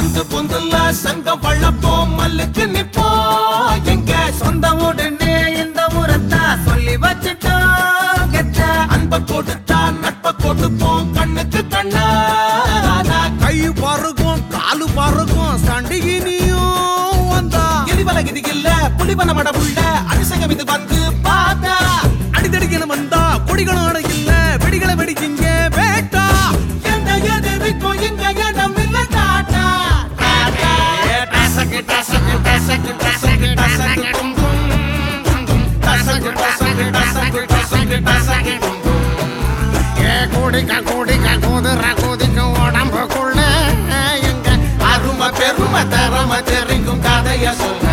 சந்து பொந்துல சங்கம் வளப்போம் மல்லுக்கு நிப்போம் எங்க சொந்த உடனே இந்த முறத்தா சொல்லி வச்சுட்டோம் கெத்தா அன்ப கொடுத்தா நட்ப கொடுப்போம் கண்ணுக்கு கண்ணா கை பருகும் காலு பருகும் சண்டிகினியும் வந்தா கிரிவல கிதி இல்ல புலிவன மடமுள்ள அபிஷேகம் இது வந்து பார்த்தா அடிதடிக்கணும் வந்தா கொடிகளும் அடையில்ல வெடிகளை வெடிச்சிங்க வேட்டா எந்த எதிர்க்கும் இங்க இடம் இல்ல டாட்டா டாட்டா டசக்கு டசக்கு டசக்கு டசக்கு டசக்கு டும் டும் டும் டும். டசக்கு டசக்கு டசக்கு டசக்கு டசக்கு டும் டும். ஏ குடிக்க குடிக்க குதிர குதிக்க உடம்புக்குள்ள எங்க அருமை பெருமை தரம தெரிக்கும் கதைய சொல்ல